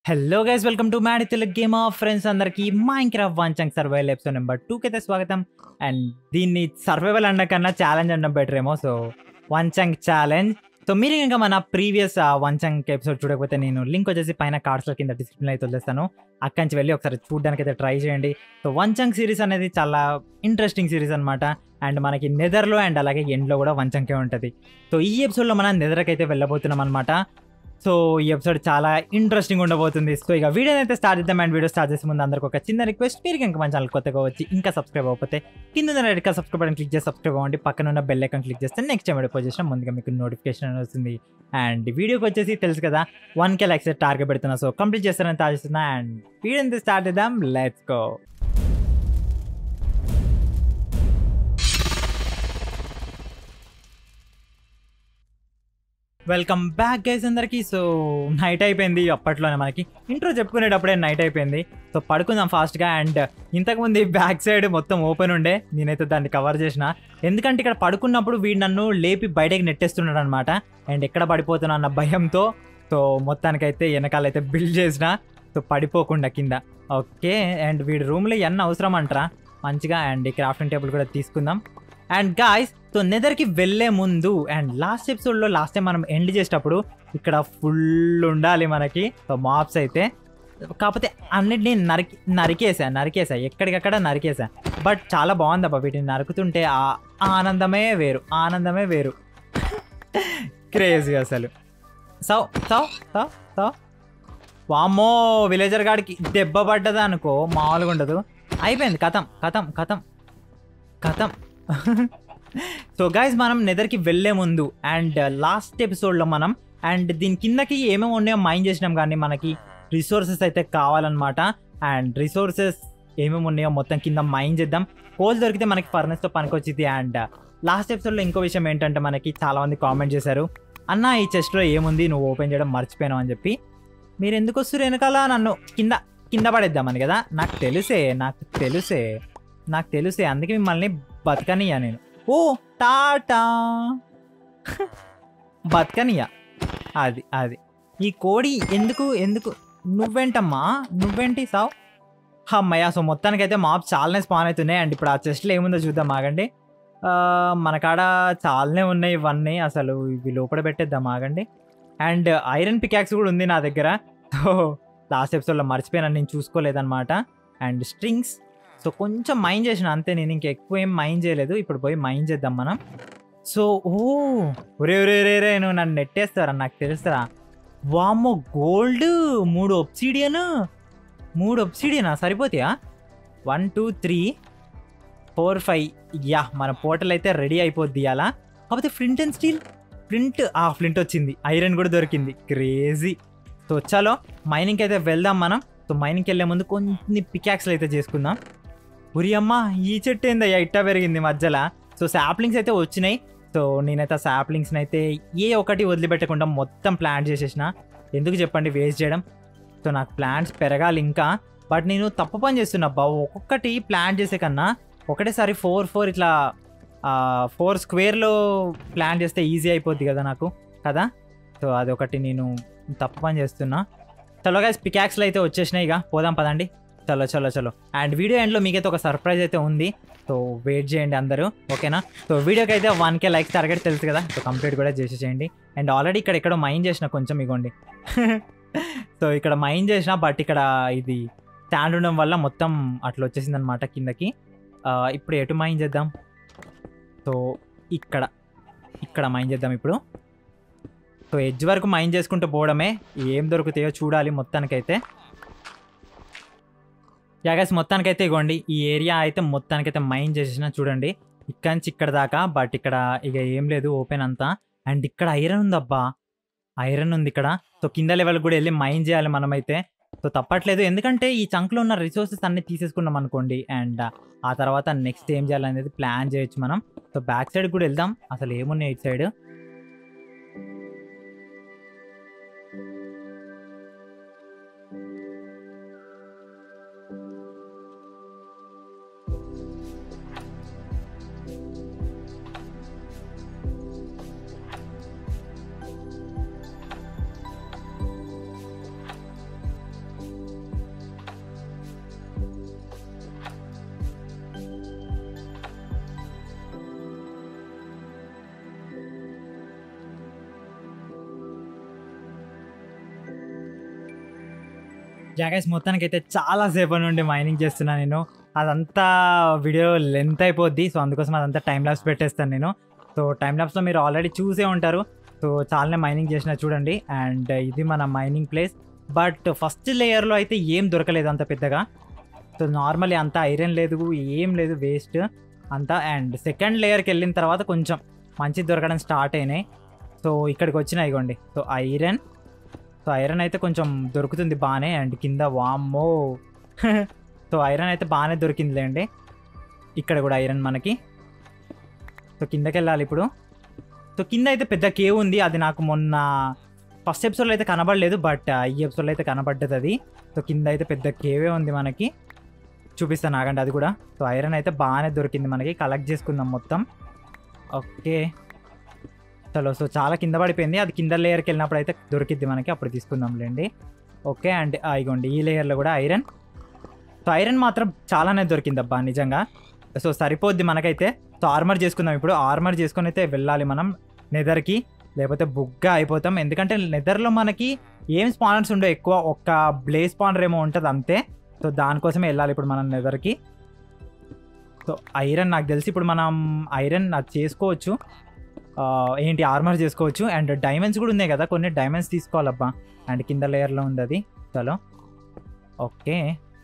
Hello guys welcome to mad Telugu game of friends అందరికి Minecraft వాంచంగ్ survival episode number టూకి అయితే స్వాగతం అండ్ దీన్ని సర్వైవల్ అన్న కన్నా ఛాలెంజ్ అనడం బెటర్ ఏమో సో వంచంగ్ ఛాలెంజ్ సో మీరు ఇంకా మన ప్రీవియస్ వంచంగ్ ఎపిసోడ్ చూడకపోతే నేను లింక్ వచ్చేసి పైన కార్డ్స్లో కింద డిస్క్రిప్షన్ అయితే వదిలేస్తాను అక్కడి నుంచి వెళ్ళి ఒకసారి చూడడానికి అయితే ట్రై చేయండి సో వంచంగ్ సిరీస్ అనేది చాలా ఇంట్రెస్టింగ్ సిరీస్ అనమాట అండ్ మనకి నెదర్లో అండ్ అలాగే ఎండ్లో కూడా వంచంకే ఉంటుంది సో ఈ ఎపిసోడ్లో మనం నెదర్కి అయితే వెళ్ళబోతున్నాం అనమాట సో ఈ ఎపిసోడ్ చాలా ఇంట్రెస్టింగ్ ఉండబోతుంది సో ఇక వీడియో అయితే స్టార్ట్ చేద్దాం అండ్ వీడియో స్టార్ట్ చేసే ముందు అందరికి ఒక చిన్న రిక్వెస్ట్ మీరు ఇంకా మన ఛానల్ కొత్తగా వచ్చి ఇంకా సబ్స్క్రైబ్ అవ్వకపోతే కింద ఉన్న red colour subscribe button click చేసి సబ్స్క్రైబ్ అవ్వండి పక్కన ఉన్న బెల్ ఐకాన్ క్లిక్ చేస్తే నెక్స్ట్ టైం వీడియో చేసిన ముందుగా మీకు నోటిఫికేషన్ అనేది వస్తుంది అండ్ వీడియోకి వచ్చేసి తెలుసు కదా వన్ కే లైక్స్ టార్గెట్ పెడుతున్నా సో కంప్లీట్ చేస్తారని తాగిస్తున్నా అండ్ వీడియో అయితే స్టార్ట్ చేద్దాం let's go welcome back guys అందరికి సో నైట్ అయిపోయింది అప్పట్లోనే మనకి ఇంట్రో చెప్పుకునేటప్పుడే నైట్ అయిపోయింది సో పడుకుందాం ఫాస్ట్గా అండ్ ఇంతకుముందు బ్యాక్ సైడ్ మొత్తం ఓపెన్ ఉండే నేనైతే దాన్ని కవర్ చేసిన ఎందుకంటే ఇక్కడ పడుకున్నప్పుడు వీడు నన్ను లేపి బయటకి నెట్టేస్తున్నాడు అనమాట అండ్ ఎక్కడ పడిపోతున్నా అన్న భయంతో సో మొత్తానికైతే వెనకాలైతే బిల్డ్ చేసిన సో పడిపోకుండా కింద ఓకే అండ్ వీడి రూమ్లో ఎన్న అవసరం అంటారా మంచిగా అండ్ ఈ క్రాఫ్టింగ్ టేబుల్ కూడా తీసుకుందాం అండ్ గాయస్ సో నెదర్కి వెళ్ళే ముందు అండ్ లాస్ట్ ఎపిసోడ్లో లాస్ట్ టైం మనం ఎండ్ చేసేటప్పుడు ఇక్కడ ఫుల్ ఉండాలి మనకి సో మాప్స్ అయితే కాకపోతే అన్నిటినీ నరికి నరికేసా నరికేసా ఎక్కడికక్కడ నరికేసా బట్ చాలా బాగుంది అబ్బా వీటిని నరుకుతుంటే ఆ ఆనందమే వేరు ఆనందమే వేరు క్రేజీ అసలు సౌ సౌ సౌ సౌ వామ్మో విలేజర్ గాడికి దెబ్బ పడ్డదా అనుకో మామూలుగా ఉండదు అయిపోయింది కథం కథం కథం కథం సో గైజ్ మనం నెదర్కి వెళ్ళే ముందు అండ్ లాస్ట్ ఎపిసోడ్లో మనం అండ్ దీని కిందకి ఏమేమి ఉన్నాయో మైండ్ చేసినాం కానీ మనకి రిసోర్సెస్ అయితే కావాలన్నమాట అండ్ రిసోర్సెస్ ఏమేమి ఉన్నాయో మొత్తం కింద మైండ్ చేద్దాం కోల్ దొరికితే మనకి ఫర్నెస్తో పనికొచ్చింది అండ్ లాస్ట్ ఎపిసోడ్లో ఇంకో విషయం ఏంటంటే మనకి చాలామంది కామెంట్ చేశారు అన్న ఈ చెస్ట్లో ఏముంది నువ్వు ఓపెన్ చేయడం మర్చిపోయినావు అని చెప్పి మీరు ఎందుకు వస్తారు వెనకాల నన్ను కింద కింద పడేద్దామని కదా నాకు తెలుసే నాకు తెలుసే నాకు తెలుసే అందుకే మిమ్మల్ని బతకనియా నేను ఓ టాటా బతకనియా అది అది ఈ కోడి ఎందుకు ఎందుకు నువ్వేంటమ్మా నువ్వేంటి సావ్ అమ్మయ్య సో మొత్తానికైతే మాప్ చాలానే స్పాన్ అవుతున్నాయి అండ్ ఇప్పుడు ఆ చెస్ట్లో ఏముందో చూద్దాం ఆగండి ఆ, మన కాడ చాలానే ఉన్నాయి ఇవన్నీ అసలు ఇవి లోపల పెట్టేద్దాం ఆగండి అండ్ ఐరన్ పికాక్స్ కూడా ఉంది నా దగ్గర సో లాస్ట్ ఎపిసోడ్లో మర్చిపోయినా నేను చూసుకోలేదన్నమాట అండ్ స్ట్రింగ్స్ సో కొంచెం మైండ్ చేసిన అంతే నేను ఇంకా ఎక్కువ ఏం మైండ్ చేయలేదు ఇప్పుడు పోయి మైండ్ చేద్దాం మనం సో ఓ ఒరే ఒరే రే రే నువ్వు నన్ను నెట్టేస్తారా నాకు తెలుస్తారా వామ్మో గోల్డ్ మూడు ఒప్సిడియన్ మూడు ఒప్సిడియనా సరిపోతాయా one two three four five yeah మన పోర్టల్ అయితే రెడీ అయిపోద్ది అలా కాకపోతే ఫ్లింట్ అండ్ స్టీల్ ఫ్లింట్ ఆ ఫ్లింట్ వచ్చింది ఐరన్ కూడా దొరికింది క్రేజీ సో చలో మైనింగ్కి అయితే వెళ్దాం మనం సో మైనింగ్కి వెళ్ళే ముందు కొన్ని పికాక్స్లు అయితే చేసుకుందాం ఉరి అమ్మ ఈ చెట్టు ఏందయ్యా ఇట్టా పెరిగింది మధ్యలో సో సాప్లింగ్స్ అయితే వచ్చినాయి సో నేనైతే ఆ సాప్లింగ్స్ని అయితే ఏ ఒకటి వదిలిపెట్టకుండా మొత్తం ప్లాంట్ చేసేసిన ఎందుకు చెప్పండి వేస్ట్ చేయడం సో నాకు ప్లాంట్స్ పెరగాలి ఇంకా బట్ నేను తప్పు పని చేస్తున్నా బా ఒక్కొక్కటి ప్లాంట్ చేసే కన్నా ఒకటేసారి ఫోర్ ఫోర్ ఇట్లా ఫోర్ స్క్వేర్లో ప్లాన్ చేస్తే ఈజీ అయిపోద్ది కదా నాకు కదా సో అదొకటి నేను తప్పు పని చేస్తున్నా చలో గైస్ పికాక్స్లో అయితే వచ్చేసినాయి ఇక పోదాం పదండి చలో చలో చలో అండ్ వీడియో ఎండ్లో మీకైతే ఒక సర్ప్రైజ్ అయితే ఉంది సో వెయిట్ చేయండి అందరూ ఓకేనా సో వీడియోకి అయితే వన్ కే లైక్స్ టార్గెట్ తెలుసు కదా సో కంప్లీట్ కూడా చేసేసేయండి అండ్ ఆల్రెడీ ఇక్కడ ఎక్కడో మైండ్ చేసిన కొంచెం ఇగోండి సో ఇక్కడ మైండ్ చేసిన బట్ ఇక్కడ ఇది స్టాండ్ ఉండడం వల్ల మొత్తం అట్లా వచ్చేసింది అనమాట కిందకి ఆ, ఇప్పుడు ఎటు మైండ్ చేద్దాం సో ఇక్కడ ఇక్కడ మైండ్ చేద్దాం ఇప్పుడు సో ఎడ్జ్ వరకు మైండ్ చేసుకుంటూ పోవడమే ఏం దొరుకుతాయో చూడాలి మొత్తానికైతే యాగస్ మొత్తానికైతే ఇగోండి ఈ ఏరియా అయితే మొత్తానికైతే మైండ్ చేసేసిన చూడండి ఇక్కడ నుంచి ఇక్కడ దాకా బట్ ఇక్కడ ఇక ఏం లేదు ఓపెన్ అంతా అండ్ ఇక్కడ ఐరన్ ఉందబ్బా ఐరన్ ఉంది ఇక్కడ సో కింద లెవెల్ కూడా వెళ్ళి మైండ్ చేయాలి మనమైతే సో తప్పట్లేదు ఎందుకంటే ఈ చంక్లో ఉన్న రిసోర్సెస్ అన్ని తీసేసుకున్నాం అనుకోండి అండ్ ఆ తర్వాత నెక్స్ట్ ఏం చేయాలనేది ప్లాన్ చేయొచ్చు మనం సో బ్యాక్ సైడ్ కూడా వెళ్దాం అసలు ఏమున్నాయి ఇటు సైడ్ జాగైస్ మొత్తానికి అయితే చాలా సేపు నుండి మైనింగ్ చేస్తున్నా నేను అదంతా వీడియో లెంత్ అయిపోద్ది సో అందుకోసం అదంతా టైం ల్యాబ్స్ పెట్టేస్తాను నేను సో టైం ల్యాబ్స్లో మీరు ఆల్రెడీ చూసే ఉంటారు సో చాలానే మైనింగ్ చేసిన చూడండి అండ్ ఇది మన మైనింగ్ ప్లేస్ బట్ ఫస్ట్ లేయర్లో అయితే ఏం దొరకలేదు అంత పెద్దగా సో నార్మల్లీ అంత ఐరన్ లేదు ఏం లేదు వేస్ట్ అంతా అండ్ సెకండ్ లేయర్కి వెళ్ళిన తర్వాత కొంచెం మంచిది దొరకడం స్టార్ట్ అయినాయి సో ఇక్కడికి వచ్చినాయి ఇగోండి సో ఐరన్ సో ఐరన్ అయితే కొంచెం దొరుకుతుంది బాగానే అండ్ కింద వామ్మో సో ఐరన్ అయితే బాగానే దొరికిందిలేండి ఇక్కడ కూడా ఐరన్ మనకి సో కిందకి వెళ్ళాలి ఇప్పుడు సో కింద అయితే పెద్ద కేవ్ ఉంది అది నాకు మొన్న ఫస్ట్ ఎపిసోడ్లో అయితే కనబడలేదు బట్ ఈ ఎపిసోడ్లో అయితే కనబడ్డది అది సో కింద అయితే పెద్ద కేవే ఉంది మనకి చూపిస్తాను ఆగండి అది కూడా సో ఐరన్ అయితే బాగానే దొరికింది మనకి కలెక్ట్ చేసుకుందాం మొత్తం ఓకే చలో సో చాలా కింద పడిపోయింది అది కింద లేయర్కి వెళ్ళినప్పుడు అయితే దొరికిద్ది మనకి అప్పుడు తీసుకుందాంలేండి ఓకే అండ్ ఇగోండి ఈ లేయర్లో కూడా ఐరన్ సో ఐరన్ మాత్రం చాలానే దొరికింది అబ్బా నిజంగా సో సరిపోద్ది మనకైతే సో ఆర్మర్ చేసుకుందాం ఇప్పుడు ఆర్మర్ చేసుకొని అయితే వెళ్ళాలి మనం నెదర్కి లేకపోతే బుగ్గా అయిపోతాం ఎందుకంటే నెదర్లో మనకి ఏం స్పానర్స్ ఉండవు ఎక్కువ ఒక్క బ్లే స్పానర్ ఏమో ఉంటుంది అంతే సో దానికోసమే వెళ్ళాలి ఇప్పుడు మనం నెదర్కి సో ఐరన్ నాకు తెలిసి ఇప్పుడు మనం ఐరన్ అది చేసుకోవచ్చు ఆ, ఏంటి ఆర్మర్ చేసుకోవచ్చు అండ్ డైమండ్స్ కూడా ఉన్నాయి కదా కొన్ని డైమండ్స్ తీసుకోవాలబ్బా అండ్ కింద లేయర్లో ఉంది అది చలో ఓకే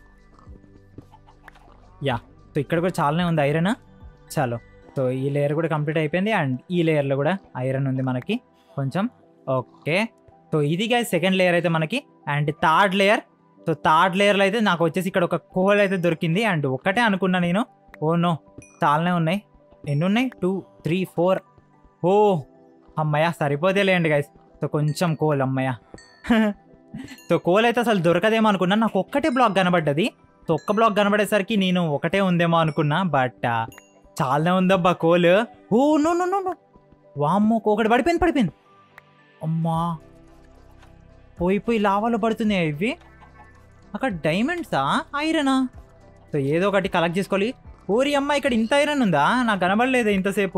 యా సో ఇక్కడ కూడా చాలానే ఉంది ఐరన్ చలో సో ఈ లేయర్ కూడా కంప్లీట్ అయిపోయింది అండ్ ఈ లేయర్లో కూడా ఐరన్ ఉంది మనకి కొంచెం ఓకే సో ఇది గా సెకండ్ లేయర్ అయితే మనకి and third layer so third లేయర్లో అయితే నాకు వచ్చేసి ఇక్కడ ఒక కోల్ అయితే దొరికింది అండ్ ఒక్కటే అనుకున్నా నేను ఓ నో చాలానే ఉన్నాయి ఎన్ని ఉన్నాయి టూ త్రీ ఫోర్ ఓ అమ్మయ్య సరిపోతేలేండి గైస్ సో కొంచెం కోల్ అమ్మయ్య సో కోల్ అయితే అసలు దొరకదేమో అనుకున్నా నాకు ఒక్కటే బ్లాక్ కనబడ్డది సో ఒక్క బ్లాక్ కనబడేసరికి నేను ఒకటే ఉందేమో అనుకున్నా బట్ చాలానే ఉందబ్బా coal oh no no no no వామ్మో ఒకటి పడిపోయింది పడిపోయింది అమ్మా పోయి పోయి లావాలో పడుతున్నాయి ఇవి అక్కడ డైమండ్సా ఐరనా సో ఏదో ఒకటి కలెక్ట్ చేసుకోవాలి ఊరి అమ్మ ఇక్కడ ఇంత ఐరన్ ఉందా నాకు కనబడలేదు ఇంతసేపు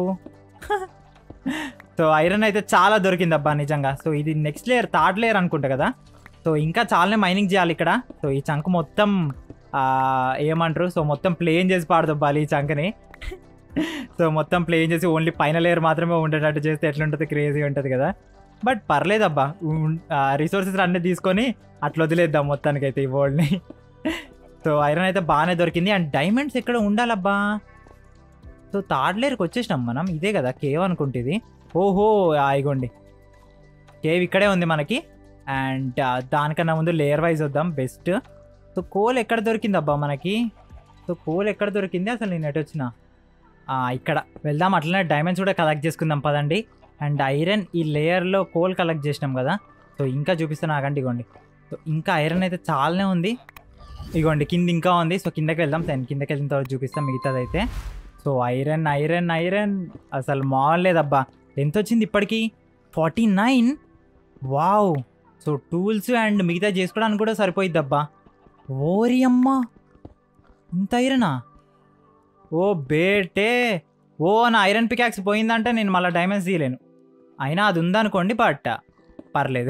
సో ఐరన్ అయితే చాలా దొరికింది అబ్బా నిజంగా సో ఇది నెక్స్ట్ లేయర్ థర్డ్ లేయర్ అనుకుంటా కదా సో ఇంకా చాలానే మైనింగ్ చేయాలి ఇక్కడ సో ఈ చంక్ మొత్తం ఆ, ఏమంటారు సో మొత్తం ప్లేన్ చేసి పాడదబ్బాలి ఈ చంకని సో మొత్తం ప్లేన్ చేసి ఓన్లీ పైన లేయర్ మాత్రమే ఉండేటట్టు చేస్తే ఎట్లుంటుంది క్రేజీ ఉంటుంది కదా బట్ పర్లేదబ్బా రిసోర్సెస్ అన్నీ తీసుకొని అట్లా వదిలేద్దాం మొత్తానికైతే ఈ వరల్డ్ని సో ఐరన్ అయితే బాగానే దొరికింది అండ్ డైమండ్స్ ఎక్కడ ఉండాలబ్బా సో థర్డ్ లేయర్కి వచ్చేసినాం మనం ఇదే కదా కేవ్ అనుకుంటుంది ఓహో ఆయిగోండి కేవ్ ఇక్కడే ఉంది మనకి అండ్ దానికన్నా ముందు లేయర్ వైజ్ వద్దాం బెస్ట్ సో కోల్ ఎక్కడ దొరికింది అబ్బా మనకి సో కోల్ ఎక్కడ దొరికింది అసలు నేను ఎటు వచ్చిన ఆ, ఇక్కడ వెళ్దాం అట్లనే డైమండ్స్ కూడా కలెక్ట్ చేసుకుందాం పదండి అండ్ ఐరన్ ఈ లేయర్లో కోల్ కలెక్ట్ చేసినాం కదా సో ఇంకా చూపిస్తాను ఆగండి ఇగోండి సో ఇంకా ఐరన్ అయితే చాలానే ఉంది ఇగోండి కింద ఇంకా ఉంది సో కిందకి వెళ్దాం దాని కిందకి వెళ్ళిన తర్వాత చూపిస్తాం మిగతాది అయితే సో ఐరన్ ఐరన్ ఐరన్ అసలు మావలేదబ్బా ఎంత వచ్చింది ఇప్పటికి forty nine wow so tools and మిగతా చేసుకోవడానికి కూడా సరిపోయిద్దబ్బా ఓరి అమ్మా ఇంత ఐరనా ఓ బేటే ఓ నా ఐరన్ పికాక్స్ పోయిందంటే నేను మళ్ళీ డైమండ్స్ తీయలేను అయినా అది ఉందనుకోండి బట్ పర్లేదు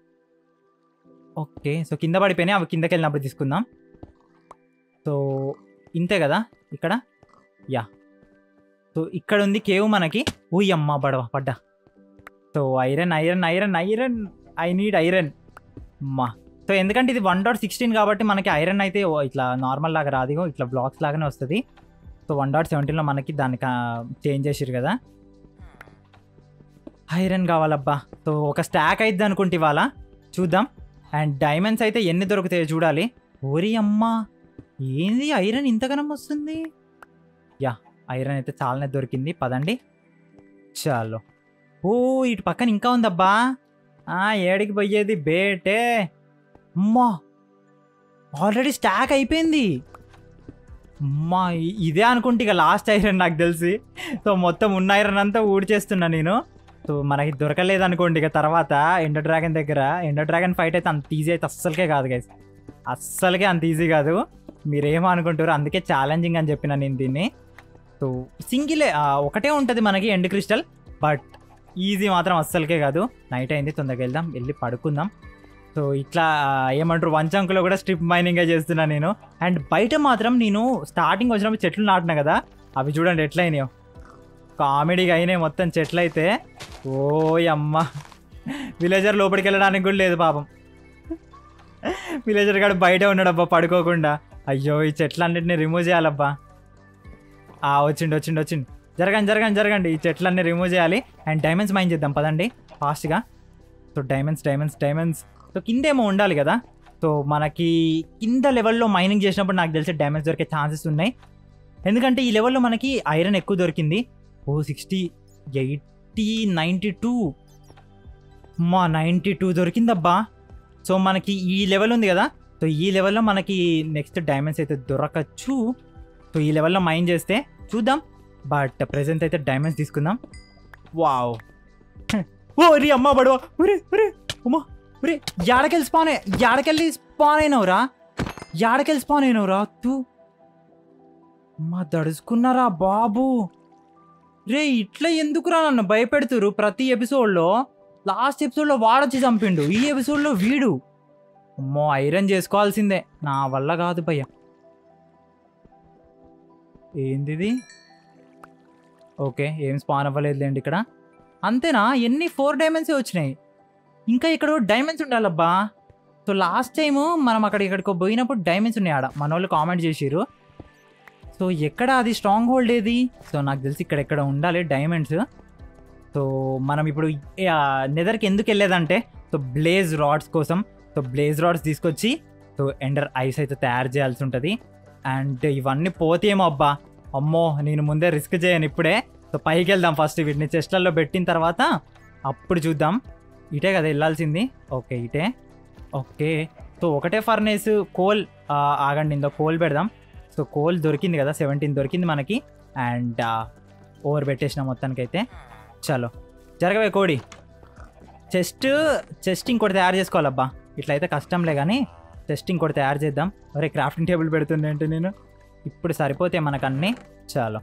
ఓకే సో కింద పడిపోయినాయి అవి కిందకి వెళ్ళినప్పుడు తీసుకుందాం సో ఇంతే కదా ఇక్కడ యా సో ఇక్కడ ఉంది కేవ్ మనకి ఊయ్ అమ్మ బడవ పడ్డా so iron iron iron iron I need iron అమ్మా సో ఎందుకంటే ఇది వన్ డాట్ సిక్స్టీన్ కాబట్టి మనకి ఐరన్ అయితే ఓ ఇట్లా నార్మల్ లాగా రాదు ఇగో ఇట్లా బ్లాక్స్ లాగానే వస్తుంది సో వన్ డాట్ సెవెంటీన్లో మనకి దాన్ని చేంజ్ చేసిరు కదా ఐరన్ కావాలబ్బా సో ఒక స్టాక్ అయితే అనుకుంటే ఇవాళ చూద్దాం అండ్ డైమండ్స్ అయితే ఎన్ని దొరుకుతాయో చూడాలి ఓరి అమ్మా ఏంది ఐరన్ ఇంతగానం వస్తుంది యా ఐరన్ అయితే చాలానే దొరికింది పదండి చాలు ఓ ఇటు పక్కన ఇంకా ఉందబ్బా ఆ ఏడికి పోయేది బేటే అమ్మా ఆల్రెడీ స్టాక్ అయిపోయింది అమ్మా ఇ- ఇదే అనుకుంటే ఇక లాస్ట్ ఐరన్ నాకు తెలిసి సో మొత్తం ఉన్న ఐరన్ అంతా ఊడ్చేస్తున్నా నేను సో మనకి దొరకలేదు అనుకోండి ఇక తర్వాత ఎండర్ డ్రాగన్ దగ్గర ఎండర్ డ్రాగన్ ఫైట్ అయితే అంత ఈజీ అయితే అస్సలకే కాదు గైస్ అస్సలకే అంత ఈజీ కాదు మీరేమో అనుకుంటారు అందుకే ఛాలెంజింగ్ అని చెప్పిన నేను దీన్ని సో సింగిలే ఆ, ఒకటే ఉంటుంది మనకి ఎండ్ క్రిస్టల్ బట్ ఈజీ మాత్రం అస్సలకే కాదు నైట్ అయింది తొందరగా వెళ్దాం వెళ్ళి పడుకుందాం సో ఇట్లా ఆ, ఏమంటారు వంచంకులో కూడా స్ట్రిప్ మైనింగే చేస్తున్నా నేను అండ్ బయట మాత్రం నేను స్టార్టింగ్ వచ్చినప్పుడు చెట్లు నాటినా కదా అవి చూడండి ఎట్లయినాయో కామెడీగా అయినాయి మొత్తం చెట్లు అయితే ఓయ్ అమ్మ విలేజర్ లోపలికి వెళ్ళడానికి కూడా లేదు పాపం విలేజర్ గాడు బయట ఉన్నాడబ్బా పడుకోకుండా అయ్యో ఈ చెట్లన్నిటిని రిమూవ్ చేయాలబ్బా ఆ వచ్చిండు వచ్చిండు వచ్చిండు జరగండి జరగండి జరగండి ఈ చెట్లన్నీ రిమూవ్ చేయాలి అండ్ డైమండ్స్ మైన్ చేద్దాం పదండి ఫాస్ట్గా so diamonds diamonds diamonds so కిందేమో ఉండాలి కదా సో మనకి కింద లెవెల్లో మైనింగ్ చేసినప్పుడు నాకు తెలిసి డైమండ్స్ దొరికే ఛాన్సెస్ ఉన్నాయి ఎందుకంటే ఈ లెవెల్లో మనకి ఐరన్ ఎక్కువ దొరికింది ఓ సిక్స్టీ ఎయిటీ నైంటీ టూ మా నైంటీ టూ దొరికిందబ్బా సో మనకి ఈ లెవెల్ ఉంది కదా సో ఈ లెవెల్లో మనకి నెక్స్ట్ డైమండ్స్ అయితే దొరకచ్చు సో ఈ లెవెల్లో మైన్ చేస్తే చూద్దాం బట్ ప్రెసెంట్ అయితే డైమండ్స్ తీసుకుందాం వావ్ ఓ రీ అమ్మ బడవ ఒరే ఒరే అమ్మా ఒరే యాడకెళ్ళి స్పాన్ యాడకెళ్ళి స్పాన్ అయినవురా యాడకెళ్ళి స్పాన్ అయినవురా తూ అమ్మా దడుచుకున్నారా బాబు రే ఇట్లా ఎందుకురా నన్ను భయపెడుతురు ప్రతి ఎపిసోడ్లో లాస్ట్ ఎపిసోడ్లో వాడొచ్చి చంపిండు ఈ ఎపిసోడ్లో వీడు అమ్మో ఐరన్ చేసుకోవాల్సిందే నా వల్ల కాదు భయ్య ఏందిది ఓకే ఏం స్పాన్ అవ్వలేదులేండి ఇక్కడ అంతేనా ఎన్ని ఫోర్ డైమండ్సే వచ్చినాయి ఇంకా ఇక్కడ డైమండ్స్ ఉండాలబ్బా సో లాస్ట్ టైం మనం అక్కడ ఇక్కడికి పోయినప్పుడు డైమండ్స్ ఉన్నాయి ఆడ మన వాళ్ళు కామెంట్ చేసిరు సో ఎక్కడ అది స్ట్రాంగ్ హోల్డ్ ఏది సో నాకు తెలిసి ఇక్కడ ఎక్కడ ఉండాలి డైమండ్స్ సో మనం ఇప్పుడు నెదర్కి ఎందుకు వెళ్ళేదంటే సో బ్లేజ్ రాడ్స్ కోసం సో బ్లేజ్ రాడ్స్ తీసుకొచ్చి సో ఎండర్ ఐస్ అయితే తయారు చేయాల్సి ఉంటుంది అండ్ ఇవన్నీ పోతేమో అబ్బా అమ్మో నేను ముందే రిస్క్ చేయను ఇప్పుడే సో పైకి వెళ్దాం ఫస్ట్ వీటిని చెస్ట్లలో పెట్టిన తర్వాత అప్పుడు చూద్దాం ఇటే కదా వెళ్ళాల్సింది ఓకే ఇటే ఓకే సో ఒకటే ఫర్నేస్ కోల్ ఆ, ఆగండి ఇందో కోల్ పెడదాం సో కోల్ దొరికింది కదా సెవెంటీన్ దొరికింది మనకి అండ్ ఓవర్ పెట్టేసిన మొత్తానికైతే చలో జరగవే కోడి చెస్ట్ చెస్ట్ ఇంకోటి తయారు చేసుకోవాలబ్బా ఇట్లయితే కష్టంలే కానీ చెస్ట్ ఇంకోటి తయారు చేద్దాం ఒరే క్రాఫ్టింగ్ టేబుల్ పెడుతుంది ఏంటి నేను ఇప్పుడు సరిపోతే మనకు అన్నీ చాలు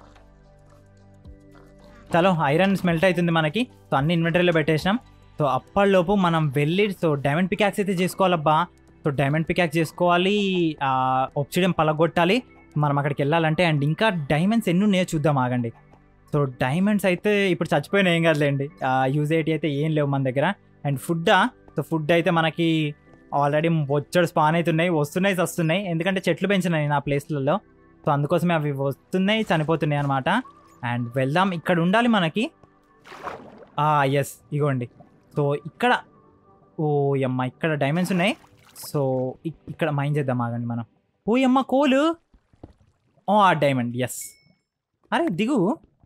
చలో ఐరన్ స్మెల్ట్ అవుతుంది మనకి సో అన్ని ఇన్వెంటరీలో పెట్టేసినాం సో అప్పటిలోపు మనం వెళ్ళి సో డైమండ్ పికాక్స్ అయితే చేసుకోవాలబ్బా సో డైమండ్ పికాక్స్ చేసుకోవాలి ఒప్సిడియం పలగొట్టాలి మనం అక్కడికి వెళ్ళాలంటే అండ్ ఇంకా డైమండ్స్ ఎన్ని ఉన్నాయో చూద్దాం ఆగండి సో డైమండ్స్ అయితే ఇప్పుడు చచ్చిపోయినా ఏం కాదులేండి యూజ్ అయ్యేటి అయితే ఏం లేవు మన దగ్గర అండ్ ఫుడ్డా సో ఫుడ్ అయితే మనకి ఆల్రెడీ వచ్చాడు స్పాన్ అవుతున్నాయి వస్తున్నాయి వస్తున్నాయి ఎందుకంటే చెట్లు పెంచినాయి నా ప్లేస్లలో సో అందుకోసమే అవి వస్తున్నాయి చనిపోతున్నాయి అనమాట అండ్ వెళ్దాం ఇక్కడ ఉండాలి మనకి ఎస్ ఇగోండి సో ఇక్కడ ఓ అమ్మ ఇక్కడ డైమండ్స్ ఉన్నాయి సో ఇ- ఇక్కడ మైన్ చేద్దాం ఆగండి మనం ఓ అమ్మ కోలు ఓ ఆ డైమండ్ ఎస్ అరే దిగు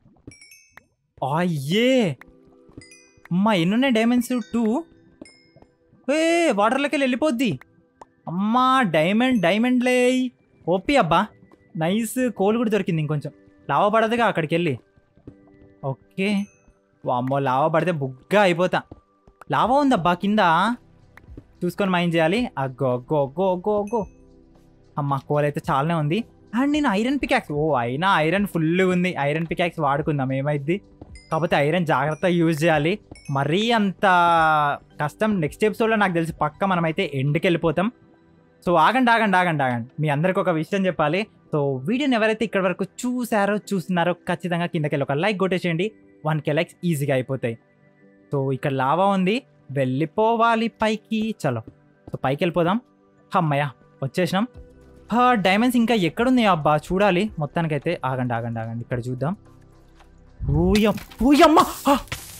అయ్యే అమ్మా ఎన్నున్నాయి డైమండ్స్ టూ ఏ వాటర్లోకి వెళ్ళి వెళ్ళిపోద్ది అమ్మా డైమండ్ డైమండ్లే ఓపి అబ్బా నైస్ కోల్ కూడా దొరికింది ఇంకొంచెం లావా పడదుగా అక్కడికి వెళ్ళి ఓకే వామ్మో లావా పడితే బుగ్గా అయిపోతా లావా ఉందబ్బా కింద చూసుకొని మైండ్ చేయాలి అగ్గో అగ్గో అగ్గో అగ్గో అగ్గో అమ్మ కోల్ అయితే చాలానే ఉంది అండ్ నేను ఐరన్ పికాక్స్ ఓ అయినా ఐరన్ ఫుల్ ఉంది ఐరన్ పికాక్స్ వాడుకుందాం ఏమైద్ది కాకపోతే ఐరన్ జాగ్రత్తగా యూజ్ చేయాలి మరీ అంత కష్టం నెక్స్ట్ ఎపిసోడ్లో నాకు తెలిసి పక్క మనమైతే ఎండ్కి వెళ్ళిపోతాం సో ఆగండి ఆగండి ఆగండి ఆగండి మీ అందరికి ఒక విషయం చెప్పాలి సో వీడియోని ఎవరైతే ఇక్కడ వరకు చూసారో చూస్తున్నారో ఖచ్చితంగా కిందకి వెళ్ళి ఒక లైక్ కొట్టేసేయండి వన్ కే లైక్స్ ఈజీగా అయిపోతాయి సో ఇక్కడ లావా ఉంది వెళ్ళిపోవాలి పైకి చలో సో పైకి వెళ్ళిపోదాం అమ్మయ్య వచ్చేసినాం డైమండ్స్ ఇంకా ఎక్కడున్నాయో అబ్బా చూడాలి మొత్తానికైతే ఆగండి ఆగండి ఆగండి ఇక్కడ చూద్దాం ఊయం ఊయమ్మ ఆ!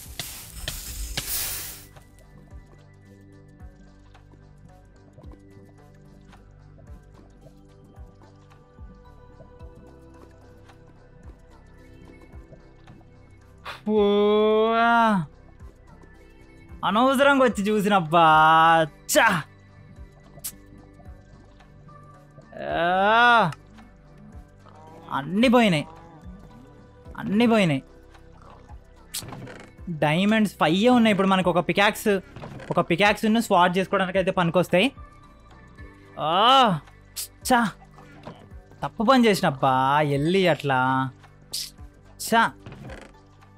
ఓ! అనవసరంగా వచ్చి చూసినబ్బా చా ఆ! అన్నీ పోయినాయి అన్నీ పోయినాయి డైమండ్స్ ఫైవ్ ఉన్నాయి ఇప్పుడు మనకు ఒక పికాక్స్ ఒక పికాక్స్ స్వాట్ చేసుకోవడానికి అయితే పనికొస్తాయి ఆ! చా తప్పు పని చేసినబ్బా వెళ్ళి అట్లా చా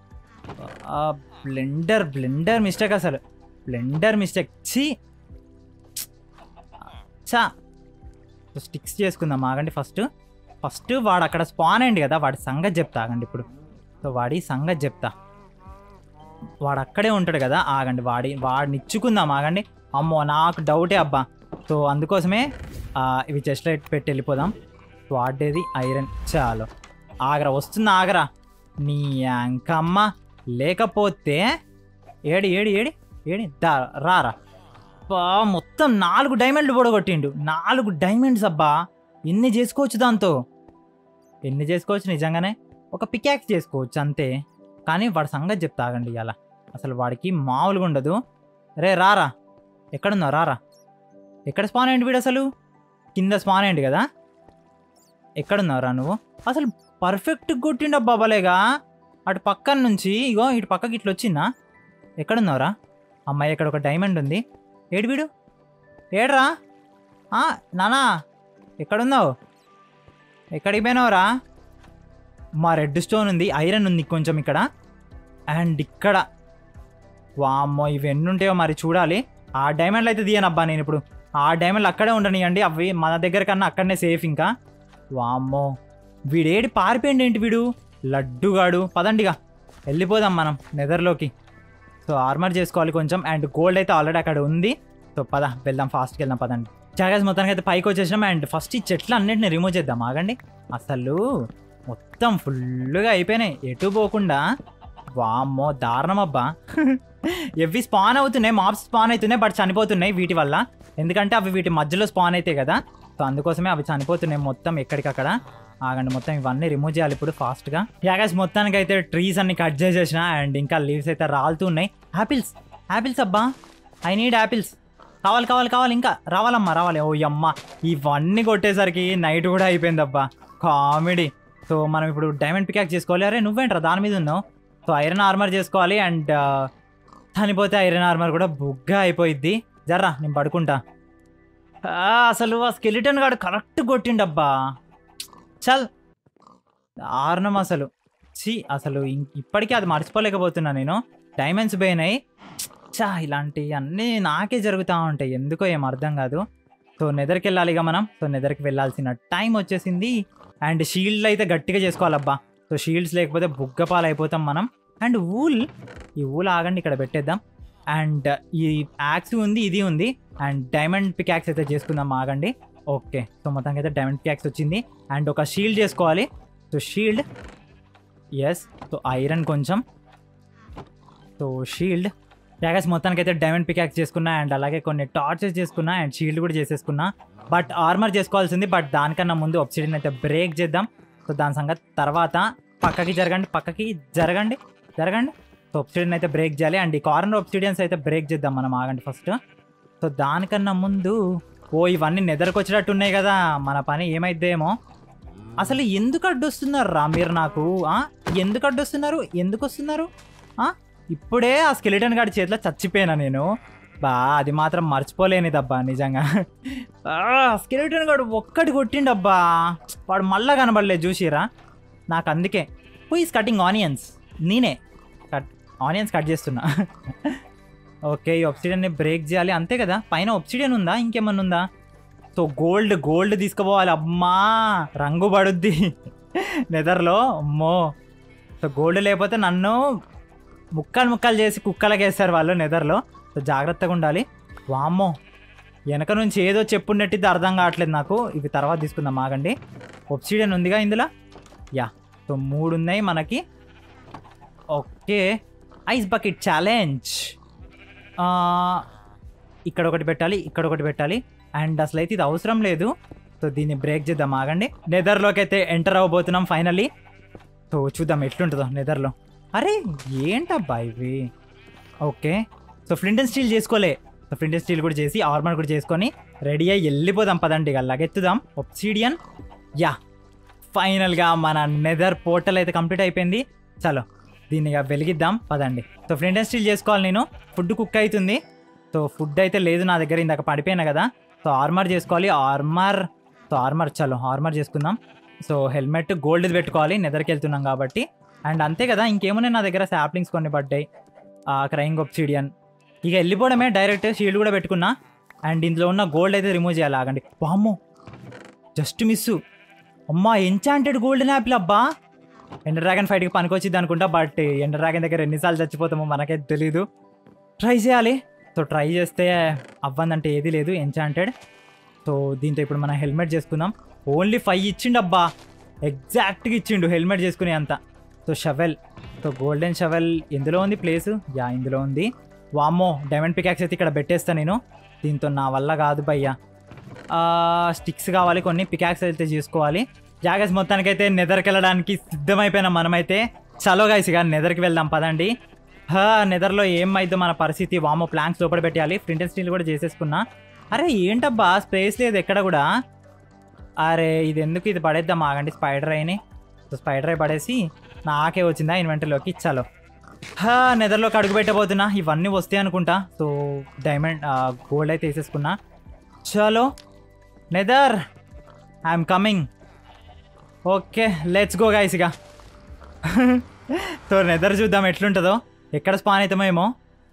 బ్లెండర్ బ్లెండర్ మిస్టేక్ అసలు బ్లెండర్ మిస్టేక్ ఛీ చా స్టిక్స్ చేసుకుందాం ఆగండి ఫస్ట్ ఫస్ట్ వాడు అక్కడ స్పాన్ అయింది కదా వాడి సంగతి చెప్తా ఆగండి ఇప్పుడు సో వాడి సంగతి చెప్తా వాడు అక్కడే ఉంటాడు కదా ఆగండి వాడి వాడిని ఇచ్చుకుందాం ఆగండి అమ్మో నాకు డౌటే అబ్బా సో అందుకోసమే ఆ, ఇవి చెస్ట్ లైట్ పెట్టి వెళ్ళిపోదాం వాడేది ఐరన్ చాలు ఆగరా వస్తుంది ఆగరా నీ అంకమ్మ లేకపోతే ఏడి ఏడి ఏడి ఏడి దా రారా అబ్బా మొత్తం నాలుగు డైమండ్లు పొడగొట్టిండు నాలుగు డైమండ్స్ అబ్బా ఎన్ని చేసుకోవచ్చు దాంతో ఎన్ని చేసుకోవచ్చు నిజంగానే ఒక పికాక్స్ చేసుకోవచ్చు అంతే కానీ వాడి సంగతి చెప్తా ఆగండి ఇలా అసలు వాడికి మామూలుగా ఉండదు రే రారా ఎక్కడున్నావు రారా ఎక్కడ స్పాన్ అయ్యండి వీడు అసలు కింద స్పాన్ అయ్యండి కదా ఎక్కడున్నావు రా నువ్వు అసలు పర్ఫెక్ట్ కొట్టిండ బాబాలేగా అటు పక్కన నుంచి ఇగో ఇటు పక్కకి ఇట్లా వచ్చిందా ఎక్కడున్నావురా అమ్మాయి ఇక్కడ ఒక డైమండ్ ఉంది ఏడు వీడు ఏడ్రా ఆ, నానా ఎక్కడున్నావు ఎక్కడికి పోయినావురా మా రెడ్ స్టోన్ ఉంది ఐరన్ ఉంది కొంచెం ఇక్కడ అండ్ ఇక్కడ వామ్మో ఇవి ఎన్ని ఉంటాయో మరి చూడాలి ఆ డైమండ్లు అయితే తీయనబ్బా నేను ఇప్పుడు ఆ డైమండ్లు అక్కడే ఉండనియండి అవి మన దగ్గర కన్నా అక్కడనే సేఫ్ ఇంకా వామ్మో వీడేడి పారిపోయింది ఏంటి వీడు లడ్డుగాడు పదండిగా వెళ్ళిపోదాం మనం నెదర్లోకి సో ఆర్మర్ చేసుకోవాలి కొంచెం అండ్ గోల్డ్ అయితే ఆల్రెడీ అక్కడ ఉంది సో పద వెళ్దాం ఫాస్ట్కి వెళ్దాం పదండి జాగాస్ మొత్తానికి అయితే పైకి వచ్చేసినాం అండ్ ఫస్ట్ ఈ చెట్లు అన్నింటిని రిమూవ్ చేద్దాం ఆగండి అసలు మొత్తం ఫుల్గా అయిపోయినాయి ఎటు పోకుండా వామ్మో దారుణం అబ్బా ఎవి స్పాన్ అవుతున్నాయి మాప్స్ స్పాన్ అవుతున్నాయి బట్ చనిపోతున్నాయి వీటి వల్ల ఎందుకంటే అవి వీటి మధ్యలో స్పాన్ అవుతాయి కదా సో అందుకోసమే అవి చనిపోతున్నాయి మొత్తం ఎక్కడికక్కడ ఆగండి మొత్తం ఇవన్నీ రిమూవ్ చేయాలి ఇప్పుడు ఫాస్ట్గా యాగస్ మొత్తానికి అయితే ట్రీస్ అన్ని కట్ చేసేసిన అండ్ ఇంకా లీవ్స్ అయితే రాలుతున్నాయి యాపిల్స్ యాపిల్స్ అబ్బా ఐ నీడ్ యాపిల్స్ కావాలి కావాలి కావాలి ఇంకా రావాలమ్మా రావాలి ఓ అమ్మ ఇవన్నీ కొట్టేసరికి నైట్ కూడా అయిపోయింది అబ్బా కామెడీ సో మనం ఇప్పుడు డైమండ్ పికాక్ చేసుకోవాలి అరే నువ్వేంట్రా దాని మీద ఉన్నావు సో ఐరన్ ఆర్మర్ చేసుకోవాలి అండ్ చనిపోతే ఐరన్ ఆర్మర్ కూడా బుగ్గా అయిపోయిద్ది జర్రా నేను పడుకుంటా ఆ, అసలు ఆ స్కెలిటన్ గాడు కరెక్ట్ కొట్టిండబ్బా చల్ దారుణం అసలు ఛీ అసలు ఇం- ఇప్పటికీ అది మర్చిపోలేకపోతున్నా నేను డైమండ్స్ పోయినాయి చా ఇలాంటివి అన్నీ నాకే జరుగుతూ ఉంటాయి ఎందుకో ఏం అర్థం కాదు సో నెదర్కి వెళ్ళాలి ఇక మనం సో నెదర్కి వెళ్ళాల్సిన టైం వచ్చేసింది అండ్ షీల్డ్ అయితే గట్టిగా చేసుకోవాలబ్బా సో షీల్డ్స్ లేకపోతే బుగ్గపాలు అయిపోతాం మనం అండ్ ఊల్ ఈ ఊల్ ఆగండి ఇక్కడ పెట్టేద్దాం అండ్ ఈ యాక్స్ ఉంది ఇది ఉంది అండ్ డైమండ్ పికాక్స్ అయితే చేసుకుందాం ఆగండి ఓకే సో మొత్తానికి అయితే డైమండ్ పికాక్స్ వచ్చింది అండ్ ఒక షీల్డ్ చేసుకోవాలి so shield yes so iron కొంచెం సో షీల్డ్ ప్యాకెట్స్ మొత్తానికి అయితే డైమండ్ పికాక్స్ చేసుకున్నా అండ్ అలాగే కొన్ని టార్చెస్ చేసుకున్నా అండ్ షీల్డ్ కూడా చేసేసుకున్నా బట్ ఆర్మర్ చేసుకోవాల్సింది బట్ దానికన్నా ముందు ఆప్సిడియన్ అయితే బ్రేక్ చేద్దాం సో దాని సంగతి తర్వాత పక్కకి జరగండి పక్కకి జరగండి జరగండి సో ఆప్సిడియన్ అయితే బ్రేక్ చేయాలి అండ్ ఈ కార్నర్ ఆప్సిడియన్స్ అయితే బ్రేక్ చేద్దాం మనం ఆగండి ఫస్ట్ సో దానికన్నా ముందు ఓ ఇవన్నీ నెదరికి వచ్చేటట్టు ఉన్నాయి కదా మన పని ఏమైద్దేమో అసలు ఎందుకు అడ్డొస్తున్నారు రా మీరు నాకు ఆ? ఎందుకు అడ్డొస్తున్నారు ఎందుకు వస్తున్నారు ఆ? ఇప్పుడే ఆ స్కెలిటన్ గాడి చేతిలో చచ్చిపోయినా నేను బా అది మాత్రం మర్చిపోలేనిదబ్బా నిజంగా స్కెలిటన్ గాడు ఒక్కటి కొట్టిండబ్బా వాడు మళ్ళా కనబడలేదు చూసిరా నాకు అందుకే హూ ఈస్ కటింగ్ ఆనియన్స్ నేనే కట్ ఆనియన్స్ కట్ చేస్తున్నా ఓకే ఈ ఒప్సిడియన్ని బ్రేక్ చేయాలి అంతే కదా పైన ఒప్సిడియన్ ఉందా ఇంకేమన్నా ఉందా సో గోల్డ్ గోల్డ్ తీసుకుపోవాలి అమ్మా రంగు పడుద్ది నెదర్లో అమ్మో సో గోల్డ్ లేకపోతే నన్ను ముక్కలు ముక్కలు చేసి కుక్కలకి వేస్తారు వాళ్ళు నెదర్లో సో జాగ్రత్తగా ఉండాలి వామ్మో వెనక నుంచి ఏదో చెప్పున్నట్టు అర్థం కావట్లేదు నాకు ఇవి తర్వాత తీసుకుందాం ఆగండి ఒప్సిడియన్ ఉందిగా ఇందులో యా సో మూడు ఉన్నాయి మనకి ఓకే ఐస్ బకెట్ ఛాలెంజ్ ఇక్కడ ఒకటి పెట్టాలి ఇక్కడ ఒకటి పెట్టాలి అండ్ అసలు అయితే ఇది అవసరం లేదు సో దీన్ని బ్రేక్ చేద్దాం ఆగండి నెదర్లోకి అయితే ఎంటర్ అవ్వబోతున్నాం ఫైనల్లీ సో చూద్దాం ఎట్లుంటుందో నెదర్లో అరే ఏంటబ్బా ఇవి okay so flint and steel చేసుకోలే సో ఫ్లింట్ అండ్ స్టీల్ కూడా చేసి ఆర్మర్ కూడా చేసుకొని రెడీ అయ్యి వెళ్ళిపోదాం పదండి ఇక లగెత్తుదాం ఒప్సీడియన్ యా ఫైనల్గా మన నెదర్ పోర్టల్ అయితే కంప్లీట్ అయిపోయింది చలో దీన్ని ఇక వెలిగిద్దాం పదండి సో ఫ్లింట్ అండ్ స్టీల్ చేసుకోవాలి నేను ఫుడ్ కుక్ అవుతుంది సో ఫుడ్ అయితే లేదు నా దగ్గర ఇందాక పడిపోయినా కదా సో ఆర్మర్ చేసుకోవాలి ఆర్మర్ సో ఆర్మర్ చలో ఆర్మర్ చేసుకుందాం సో హెల్మెట్ గోల్డ్ పెట్టుకోవాలి నెదర్కి వెళ్తున్నాం కాబట్టి అండ్ అంతే కదా ఇంకేమున్నాయి నా దగ్గర శాప్లింగ్స్ కొన్ని పడ్డాయి క్రైంగ్ ఒప్సిడియన్ ఇక వెళ్ళిపోవడమే డైరెక్ట్ షీల్డ్ కూడా పెట్టుకున్నా అండ్ ఇందులో ఉన్న గోల్డ్ అయితే రిమూవ్ చేయాలి ఆగండి వామ్మో జస్ట్ మిస్ అమ్మా ఎంచాంటెడ్ గోల్డెన్ యాపిల్ అబ్బా ఎండర్ డ్రాగన్ ఫైట్కి పనికొచ్చింది అనుకుంటా బట్ ఎండర్ డ్రాగన్ దగ్గర ఎన్నిసార్లు చచ్చిపోతామో మనకైతే తెలీదు ట్రై చేయాలి సో ట్రై చేస్తే అవ్వందంటే ఏది లేదు ఎంచాంటెడ్ సో దీంతో ఇప్పుడు మనం హెల్మెట్ చేసుకుందాం ఓన్లీ ఫైవ్ ఇచ్చిండు అబ్బా ఎగ్జాక్ట్గా ఇచ్చిండు హెల్మెట్ చేసుకునే అంత so shovel so golden shovel ఎందులో ఉంది ప్లేస్ యా ఇందులో ఉంది వామ్మో డైమండ్ పికాక్స్ అయితే ఇక్కడ పెట్టేస్తా నేను దీంతో నా వల్ల కాదు భయ్యా స్టిక్స్ కావాలి కొన్ని పికాక్స్ అయితే చేసుకోవాలి జాగస్ మొత్తానికైతే నెదర్కి వెళ్ళడానికి సిద్ధమైపోయినాం మనమైతే చలో గైస్ ఇక నెదర్కి వెళ్దాం పదండి హా నెదర్లో ఏమైందో మన పరిస్థితి వామో ప్లాంక్స్ లోపల పెట్టాలి ప్రింట్ అండ్ స్టీల్ కూడా చేసేసుకున్నా అరే ఏంటబ్బా స్పేస్ లేదు ఎక్కడ కూడా అరే ఇది ఎందుకు ఇది పడేద్దాం ఆగండి స్పైడర్ అయిని సో స్పైడర్ అయి పడేసి నాకే వచ్చిందా ఇన్వెంటరీలోకి చలో హా నెదర్లోకి అడుగు పెట్టబోతున్నా ఇవన్నీ వస్తాయి అనుకుంటా సో డైమండ్ గోల్డ్ అయితే వేసేసుకున్నా చలో nether I'm coming okay let's go guys ఇక సో నెదర్ చూద్దాం ఎట్లుంటుందో ఎక్కడ స్పాన్ అవుతామేమో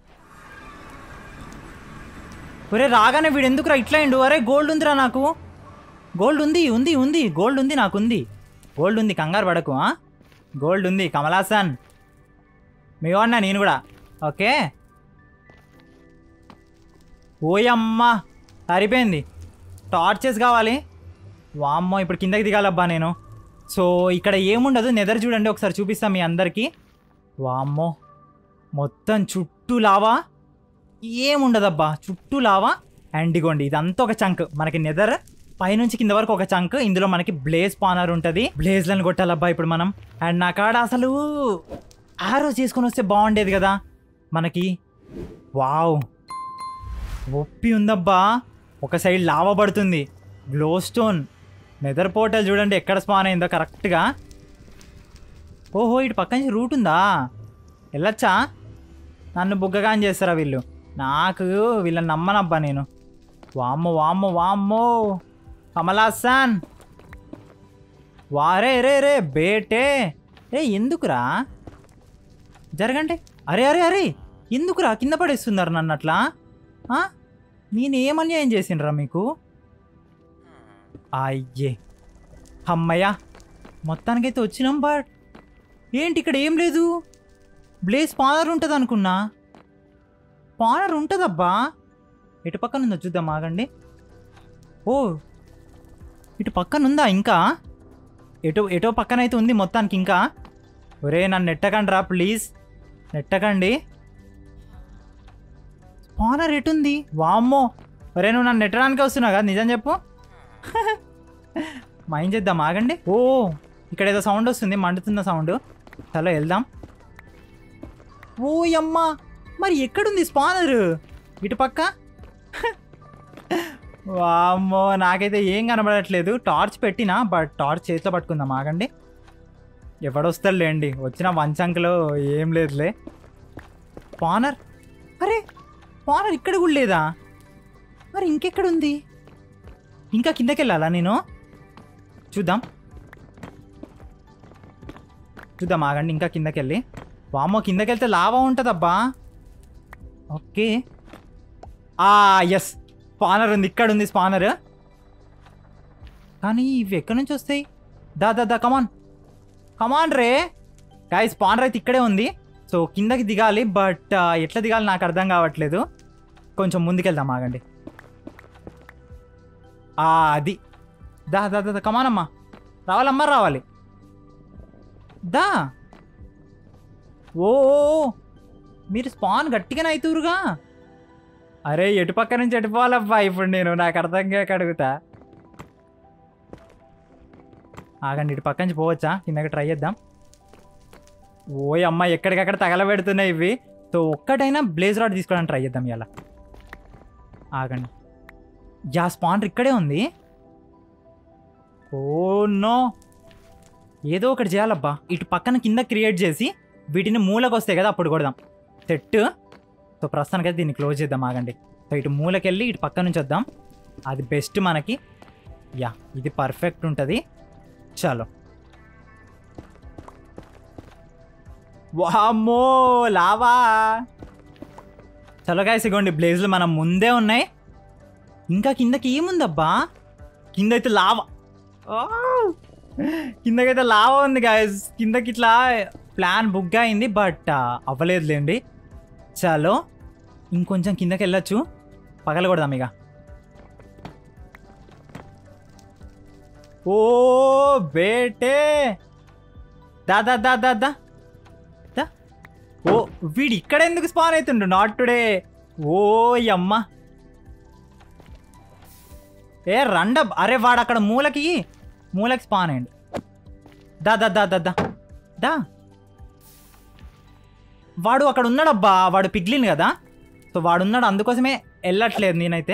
ఒరే రాగానే వీడు ఎందుకురా ఇట్లా అయిండు అరే గోల్డ్ ఉందిరా నాకు గోల్డ్ ఉంది ఉంది ఉంది గోల్డ్ ఉంది నాకుంది గోల్డ్ ఉంది కంగారు పడకు ఆ? గోల్డ్ ఉంది కమలాసన్ మీ వాడినా నేను కూడా ఓకే ఓయమ్మా సరిపోయింది టార్చెస్ కావాలి వామ్మో ఇప్పుడు కిందకి దిగాలబ్బా నేను సో ఇక్కడ ఏముండదు నెదర్ చూడండి ఒకసారి చూపిస్తాం మీ అందరికీ వామ్మో మొత్తం చుట్టూ లావా ఏముండదబ్బా చుట్టూ లావా అండ్ ఇగోండి ఇదంతా ఒక చంక్ మనకి నెదర్ పైనుంచి కింద వరకు ఒక చంక్ ఇందులో మనకి బ్లేజ్ పానర్ ఉంటుంది బ్లేజ్లను కొట్టాలబ్బా ఇప్పుడు మనం అండ్ నా కాడ అసలు ఆరో చేసుకొని వస్తే బాగుండేది కదా మనకి వావ్ ఒప్పి ఉందబ్బా ఒక సైడ్ లావా పడుతుంది గ్లో స్టోన్ నెదర్ పోర్టల్ చూడండి ఎక్కడ స్పాన్ అయిందో కరెక్ట్గా ఓహో ఇటు పక్క నుంచి రూట్ ఉందా వెళ్ళొచ్చా నన్ను బుగ్గగా అని చేస్తారా వీళ్ళు నాకు వీళ్ళని నమ్మనబ్బా నేను వామ్మో వామ్మో వామ్మో కమలాసన్ వారే రే రే బేటే రే ఎందుకురా జరగండి అరే అరే అరే ఎందుకురా కింద పడేస్తున్నారు నన్ను అట్లా ఆ? నేనేమన్యాయం చేసిండ్రా మీకు అయ్యే అమ్మయ్యా మొత్తానికైతే వచ్చినాం బట్ ఏంటి ఇక్కడ ఏం లేదు బ్లేస్ పానర్ ఉంటుంది అనుకున్నా పానర్ ఉంటుందబ్బా ఇటు పక్కన ఉందో చూద్దాం ఆగండి ఓ ఇటు పక్కన ఉందా ఇంకా ఎటో ఎటో పక్కన అయితే ఉంది మొత్తానికి ఇంకా ఒరే నన్ను నెట్టకండి రా ప్లీజ్ నెట్టకండి స్పానర్ ఎటుంది వామ్మో ఒరే నువ్వు నన్ను నెట్టడానికి వస్తున్నావు కదా నిజం చెప్పు మైండ్ చేద్దాం ఆగండి ఓ ఇక్కడ ఏదో సౌండ్ వస్తుంది మండుతున్న సౌండ్ చలో వెళ్దాం ఓ అమ్మా మరి ఎక్కడుంది స్పానర్ ఇటు పక్క వామ్మో నాకైతే ఏం కనబడట్లేదు టార్చ్ పెట్టినా బట్ టార్చ్ చేతిలో పట్టుకుందాం ఆగండి ఎవడొస్తాడులేండి వచ్చిన వంచంకలో ఏం లేదులే స్పానర్ అరే స్పానర్ ఇక్కడ కూడా లేదా మరి ఇంకెక్కడుంది ఇంకా కిందకి వెళ్ళాలా నేను చూద్దాం చూద్దాం ఆగండి ఇంకా కిందకి వెళ్ళి వామ్మో కిందకి వెళ్తే లావా ఉంటుందబ్బా ఓకే ఆ ఎస్ స్పానర్ ఉంది ఇక్కడ ఉంది స్పానర్ కానీ ఇవి ఎక్కడి నుంచి వస్తాయి దా దా దా కమాన్ కమాన్ రే గాయ స్పానర్ అయితే ఇక్కడే ఉంది సో కిందకి దిగాలి బట్ ఎట్లా దిగాలి నాకు అర్థం కావట్లేదు కొంచెం ముందుకెళ్దాం ఆగండి ఆ, అది దా దా దా దా, కమానమ్మా రావాలమ్మా రావాలి దా ఓ ఓ, ఓ. మీరు స్పాన్ గట్టిగానే అవుతురుగా అరే ఎటు పక్క నుంచి ఎటు పోవాలబ్బా ఇప్పుడు నేను నాకు అర్థం కాక అడుగుతా ఆగండి ఇటు పక్క నుంచి పోవచ్చా కిందకి ట్రై చేద్దాం ఓయ్ అమ్మ ఎక్కడికక్కడ తగలబెడుతున్నాయి ఇవి సో ఒక్కటైనా బ్లేజ్ రాడ్ తీసుకోవడానికి ట్రై చేద్దాం ఇలా ఆగండి యా స్పానర్ ఇక్కడే ఉంది ఓ నో ఏదో ఒకటి చేయాలబ్బా ఇటు పక్కన కింద క్రియేట్ చేసి వీటిని మూలకు వస్తాయి కదా అప్పుడు కొడదాం సెట్ సో ప్రస్తుతానికైతే దీన్ని క్లోజ్ చేద్దాం ఆగండి సో ఇటు మూలకెళ్ళి ఇటు పక్క నుంచి వద్దాం అది బెస్ట్ మనకి యా ఇది పర్ఫెక్ట్ ఉంటుంది చలో వామ్మో లావా చలో గాయస్ ఇగోండి బ్లేజ్లు మనం ముందే ఉన్నాయి ఇంకా కిందకి ఏముందబ్బా కింద అయితే లావా ఆ! కిందకైతే లావా ఉంది గాయస్ కిందకి ఇట్లా ప్లాన్ బుక్ అయింది బట్ అవ్వలేదులేండి చాలో ఇంకొంచెం కిందకి వెళ్ళొచ్చు పగలకూడదాం ఇక ఓ బేటే దా దా దా దా దా దా. ఓ వీడు ఇక్కడ ఎందుకు స్పాన్ అవుతుండు నాట్ టుడే ఓ అమ్మ ఏ రండ అరే వాడు అక్కడ మూలకి మూలకి స్పాన్ అయ్యండి దా దా దా దా దా దా వాడు అక్కడ ఉన్నాడబ్బా వాడు పిగ్లిన్ కదా సో వాడు ఉన్నాడు అందుకోసమే వెళ్ళట్లేదు నేనైతే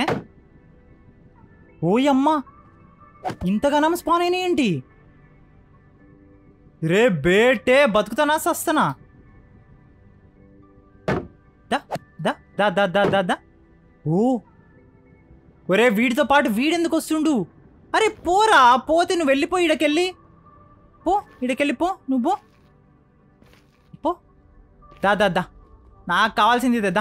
ఓయమ్మ ఇంతగానం స్పాన్ అయినాయి ఏంటి రే బేటే బతుకుతానా సస్తానా దా దా దా దా దా దా దా ఓ ఒరే వీడితో పాటు వీడెందుకు వస్తుండు అరే పోరా పోతే నువ్వు వెళ్ళిపో ఇడకెళ్ళి పో ఇడకెళ్ళి పో నువ్వు పో పో దా దా దా నాకు కావాల్సింది ఇదే దా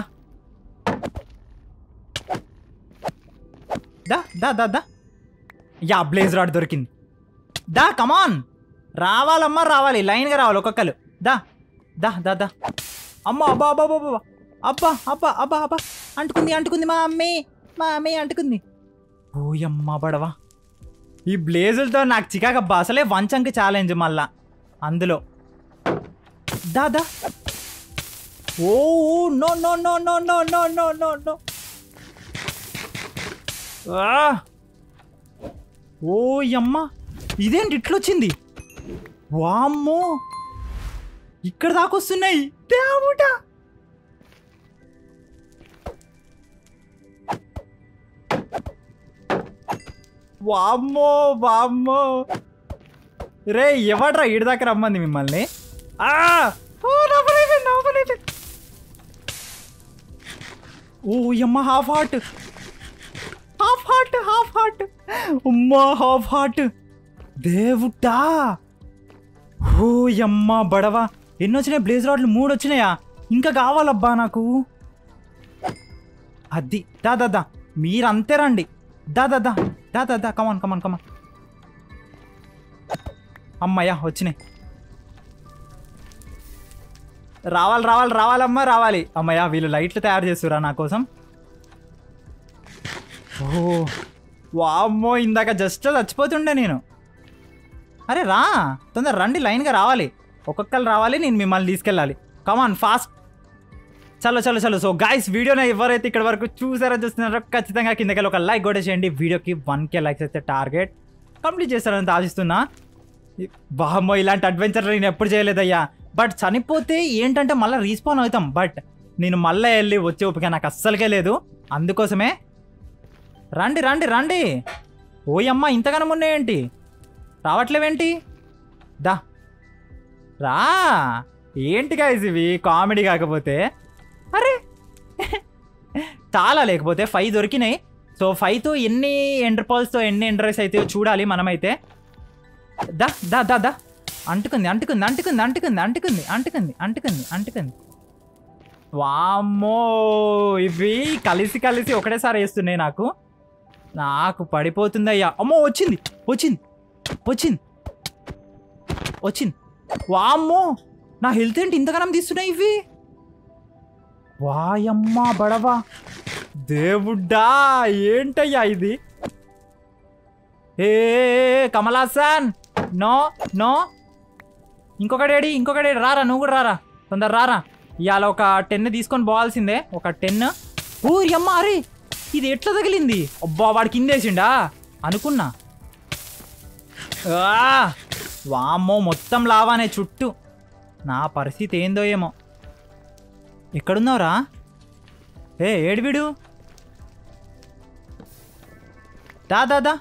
దా దా దా దా యా బ్లేజ్ రాడ్ దొరికింది దా కమాన్ రావాలమ్మా రావాలి లైన్గా రావాలి ఒక్కొక్కరు దా దా దా దా అమ్మ అబ్బా అబ్బా అబ్బా అబ్బా అబ్బా అబ్బా అబ్బా అబ్బా అంటుకుంది అంటుకుంది మా అమ్మే మా అమ్మే అంటుకుంది ఓయమ్మ బడవా ఈ బ్లేజులతో నాకు చికాకబ్బా అసలే వంచంకి ఛాలెంజ్ మళ్ళా అందులో దా దా oh no no no no no no no no no ఓ యమ్మ ఇదేంటి ఇట్లొచ్చింది వామ్మో ఇక్కడ దాకా వస్తున్నాయి దేవుట వామ్మో వామ్మో రే ఎవడ్రా ఈడి దాకా రమ్మంది మిమ్మల్ని ఆ! ఓ, నా పని అయిపోయింది, నా పని అయిపోయింది. ఓ యమ్మ half heart half heart half heart ఉమ్మా హాఫ్ హార్ట్ దేవుడా ఓ యమ్మ బడవ ఎన్ని వచ్చినాయి బ్లేజ్ రాడ్లు మూడు వచ్చినాయా ఇంకా కావాలబ్బా నాకు అది దా దా దా మీరంతే రండి దా దా దా దా దా దా కమాన్ కమాన్ కమాన్ అమ్మయ్యా వచ్చినాయి రావాలి రావాలి రావాలమ్మా రావాలి అమ్మయ్యా వీళ్ళు లైట్లు తయారు చేస్తురా నా కోసం ఓ వామ్మో ఇందాక జస్ట్ చచ్చిపోతుండే నేను అరే రా తొందర రండి లైన్గా రావాలి ఒక్కొక్కరు రావాలి నేను మిమ్మల్ని తీసుకెళ్ళాలి కమాన్ ఫాస్ట్ చలో చలో చలో సో గాయస్ వీడియోని ఎవరైతే ఇక్కడ వరకు చూసారో చూస్తున్నారో ఖచ్చితంగా కిందకి ఒక లైక్ కూడా చేయండి వీడియోకి వన్ కే లైక్స్ అయితే టార్గెట్ కంప్లీట్ చేస్తారని ఆశిస్తున్నా ఈ- వామ్మో ఇలాంటి అడ్వెంచర్ నేను ఎప్పుడు చేయలేదయ్యా బట్ చనిపోతే ఏంటంటే మళ్ళీ రీస్పాన్ అవుతాం బట్ నేను మళ్ళీ వెళ్ళి వచ్చే ఓపిక నాకు అస్సలకే లేదు అందుకోసమే రండి రండి రండి ఓయమ్మ ఇంతగానం ఉన్నాయేంటి రావట్లేవేంటి దా రా ఏంటి గాయస్ ఇవి కామెడీ కాకపోతే అరే చాలా లేకపోతే ఫైవ్ దొరికినాయి సో ఫైవ్తో ఎన్ని ఎండర్పాల్స్తో ఎన్ని ఎండర్స్ అయితే చూడాలి మనమైతే దా దా దా దా అంటుకుంది అంటుకుంది అంటుకుంది అంటుకుంది అంటుకుంది అంటుకుంది అంటుకుంది అంటుకుంది వామ్మో ఇవి కలిసి కలిసి ఒకటేసారి వేస్తున్నాయి నాకు నాకు పడిపోతుందయ్యా అమ్మో వచ్చింది వచ్చింది వచ్చింది వచ్చింది వామ్మో నా హెల్త్ ఏంటి ఇంతగానం తీస్తున్నాయి ఇవి వాయమ్మా బడవా దేవుడ్డా ఏంటయ్యా ఇది ఏ కమలాసన్ నో నో ఇంకొకడేడి ఇంకొకడేడి రారా నువ్వు కూడా రారా తొందర రారా ఇవాళ ఒక టెన్ తీసుకొని పోవాల్సిందే ఒక టెన్ ఊరి అమ్మ అరే ఇది ఎట్లా తగిలింది అబ్బా వాడు కిందేసిండా అనుకున్నా ఆ, వామ్మో మొత్తం లావానే చుట్టూ నా పరిస్థితి ఏందో ఏమో ఎక్కడున్నావురా ఏ ఏడు వీడు దా దా దా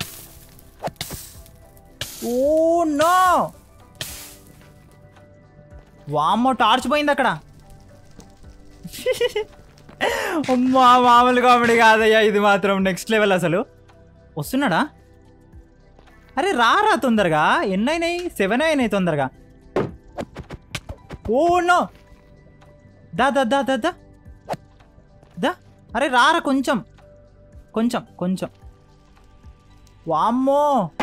ఓ నో వామ్మో టార్చ్ పోయింది అక్కడ అమ్మా మామూలు కామెడీ కాదయ్యా ఇది మాత్రం నెక్స్ట్ లెవెల్ అసలు వస్తున్నాడా అరే రారా తొందరగా ఎన్ని అయినాయి సెవెన్ అయినాయి తొందరగా ఓ నో దా దా దా దా దా దా అరే రారా కొంచెం కొంచెం కొంచెం వామ్మో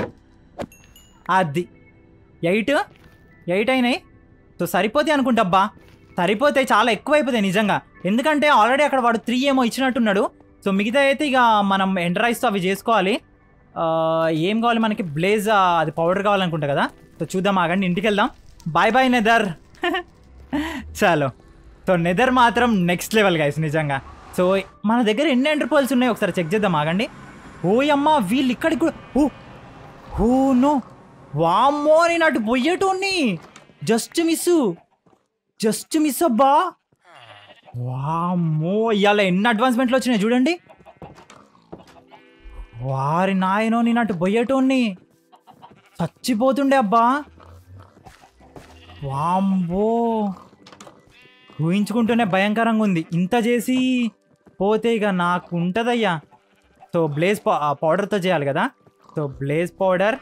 అది ఎయిట్ ఎయిట్ అయినాయి సో సరిపోతాయి అనుకుంటబ్బా సరిపోతాయి చాలా ఎక్కువ అయిపోతాయి నిజంగా ఎందుకంటే ఆల్రెడీ అక్కడ వాడు త్రీ ఏమో ఇచ్చినట్టున్నాడు సో మిగతా అయితే ఇక మనం ఎండ్రైస్తో అవి చేసుకోవాలి ఆ, ఏం కావాలి మనకి బ్లేజ్ ఆ, అది పౌడర్ కావాలనుకుంటా కదా సో చూద్దాం ఆగండి ఇంటికి వెళ్దాం బాయ్ బాయ్ నెదర్ చాలు సో నెదర్ మాత్రం నెక్స్ట్ లెవెల్ గైస్ నిజంగా సో మన దగ్గర ఎన్ని ఎంటర్ పోల్స్ ఉన్నాయి ఒకసారి చెక్ చేద్దాం ఆగండి ఓయమ్మా వీళ్ళు ఇక్కడికి కూడా ఓ ఓ నో వామ్మో నేను అటు పోయేటోని జస్ట్ మిస్ జస్ట్ మిస్ అబ్బా వామ్మో ఇవాళ ఎన్ని అడ్వాన్స్మెంట్లు వచ్చినాయి చూడండి వారి నాయనో నేను అటు పోయేటోని చచ్చిపోతుండే అబ్బా వాంబో ఊహించుకుంటూనే భయంకరంగా ఉంది ఇంత చేసి పోతే ఇక నాకు ఉంటుందయ్యా సో బ్లేజ్ పౌడర్తో చేయాలి కదా సో బ్లేజ్ పౌడర్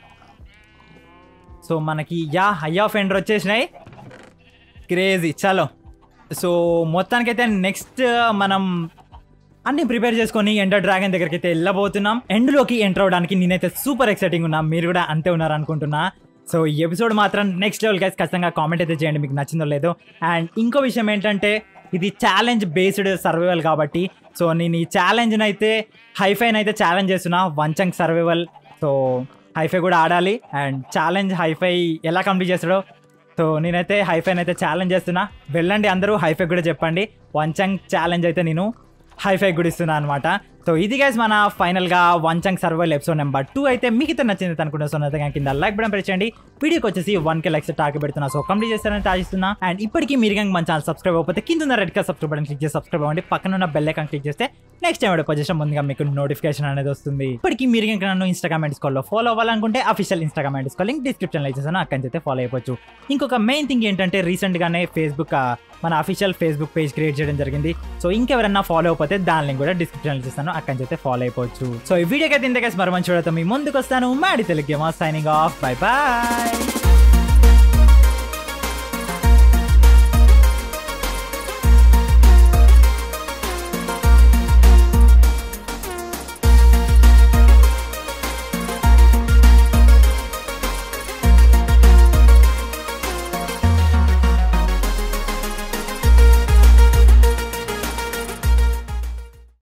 సో మనకి యా హై ఆఫ్ ఎండర్ వచ్చేసినాయి క్రేజీ చలో సో మొత్తానికైతే నెక్స్ట్ మనం అన్ని ప్రిపేర్ చేసుకొని ఎండర్ డ్రాగన్ దగ్గరికి అయితే వెళ్ళబోతున్నాం ఎండ్లోకి ఎంటర్ అవడానికి నేనైతే సూపర్ ఎక్సైటింగ్ ఉన్నా మీరు కూడా అంతే ఉన్నారు అనుకుంటున్నా సో ఈ ఎపిసోడ్ మాత్రం నెక్స్ట్ లెవెల్ గైస్ ఖచ్చితంగా కామెంట్ అయితే చేయండి మీకు నచ్చిందో లేదో అండ్ ఇంకో విషయం ఏంటంటే ఇది ఛాలెంజ్ బేస్డ్ సర్వైవల్ కాబట్టి సో నేను ఈ ఛాలెంజ్ని అయితే హైఫైన్ అయితే ఛాలెంజ్ చేస్తున్నా వంచంగ్ సర్వైవల్ సో హైఫై కూడా ఆడాలి అండ్ ఛాలెంజ్ హైఫై ఎలా కంప్లీట్ చేస్తాడో సో నేనైతే హైఫైన్ అయితే ఛాలెంజ్ చేస్తున్నా వెళ్ళండి అందరూ హైఫై కూడా చెప్పండి వంచంగ్ ఛాలెంజ్ అయితే నేను హైఫై కూడా ఇస్తున్నా అనమాట సో ఇది గైస్ మన ఫైనల్గా వంచంగ్ సర్వైల్ ఎపిసోడ్ నెంబర్ టూ అయితే మీకు అయితే నచ్చింది అనుకుంటున్నా సో అయితే కింద లైక్ బటన్ ప్రెస్ చేయండి వీడియోకి వచ్చేసి వన్ కే లైక్స్ టాకి పెడుతున్నా సో కంప్లీట్ చేస్తారని ఆశిస్తున్నా అండ్ ఇప్పటికీ మీరు కనుక మన ఛానల్ సబ్స్క్రైబ్ అవ్వకపోతే కింద ఉన్న red colour subscribe button click చేసి సబ్స్క్రైబ్ అవ్వండి పక్కన ఉన్న బెల్ ఐకాన్ క్లిక్ చేస్తే నెక్స్ట్ టైం వీడియో పొజిషన్ ముందుగా మీకు నోటిఫికేషన్ అనేది వస్తుంది ఇప్పటికీ మీరు కనుక నన్ను ఇన్స్టాగ్రామ్ లో ఫాలో అవ్వాలనుకుంటే అఫీషియల్ ఇన్స్టాగ్రామ్ అండ్ లింక్ డిస్క్రిప్షన్లో ఇచ్చేసాను అక్కడి నుంచి అయితే ఫాలో అయిపోవచ్చు ఇంకొక మెయిన్ థింగ్ ఏంటంటే రీసెంట్ గానే ఫేస్బుక్ మన అఫీషియల్ ఫేస్బుక్ పేజ్ క్రియేట్ చేయడం జరిగింది సో ఇంకెవరన్నా ఫాలో అయిపోతే దాని లింక్ కూడా డిస్క్రిప్షన్ ఇస్తాను అక్కడి నుంచి అయితే ఫాలో అయిపోవచ్చు సో ఈ వీడియోకి అయితే ఇంతకేసి మరి మంచి చూడతాం మీ ముందుకు వస్తాను mad Telugu signing off bye bye